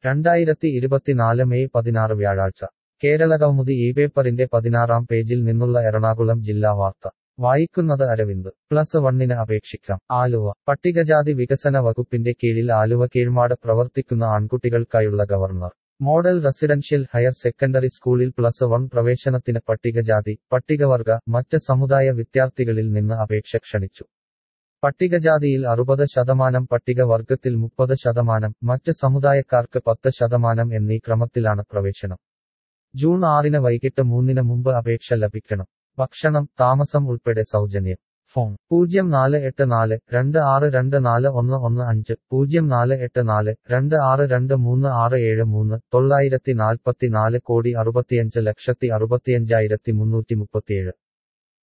രണ്ടായിരത്തി ഇരുപത്തിനാല് മെയ് പതിനാറ് വ്യാഴാഴ്ച കേരളകൗമുദി ഈ പേപ്പറിന്റെ പതിനാറാം പേജിൽ നിന്നുള്ള എറണാകുളം ജില്ലാ വാർത്ത വായിക്കുന്നത് അരവിന്ദ് പ്ലസ് വണ്ണിന് അപേക്ഷിക്കാം ആലുവ പട്ടികജാതി വികസന വകുപ്പിന്റെ കീഴിൽ ആലുവ കീഴ്മാട് പ്രവർത്തിക്കുന്ന ആൺകുട്ടികൾക്കായുള്ള governor model residential higher secondary സ്കൂളിൽ പ്ലസ് വൺ പ്രവേശനത്തിന് പട്ടികജാതി പട്ടികവർഗ മറ്റ് സമുദായ വിദ്യാർത്ഥികളിൽ നിന്ന് അപേക്ഷ ക്ഷണിച്ചു പട്ടികജാതിയിൽ അറുപത് ശതമാനം പട്ടികവർഗത്തിൽ മുപ്പത് ശതമാനം മറ്റ് സമുദായക്കാർക്ക് പത്ത് ശതമാനം എന്നീ ക്രമത്തിലാണ് പ്രവേശനം ജൂൺ ആറിന് വൈകിട്ട് മൂന്നിന് മുമ്പ് അപേക്ഷ ലഭിക്കണം ഭക്ഷണം താമസം ഉൾപ്പെടെ സൗജന്യം ഫോൺ പൂജ്യം നാല് എട്ട് നാല് രണ്ട് ആറ് രണ്ട് നാല് ഒന്ന് ഒന്ന് അഞ്ച് പൂജ്യം നാല് എട്ട് നാല് രണ്ട് ആറ് രണ്ട് മൂന്ന് ആറ് ഏഴ് മൂന്ന് തൊള്ളായിരത്തി നാൽപ്പത്തി നാല് കോടി അറുപത്തിയഞ്ച് ലക്ഷത്തി അറുപത്തിയഞ്ചായിരത്തി മുന്നൂറ്റി മുപ്പത്തിയേഴ്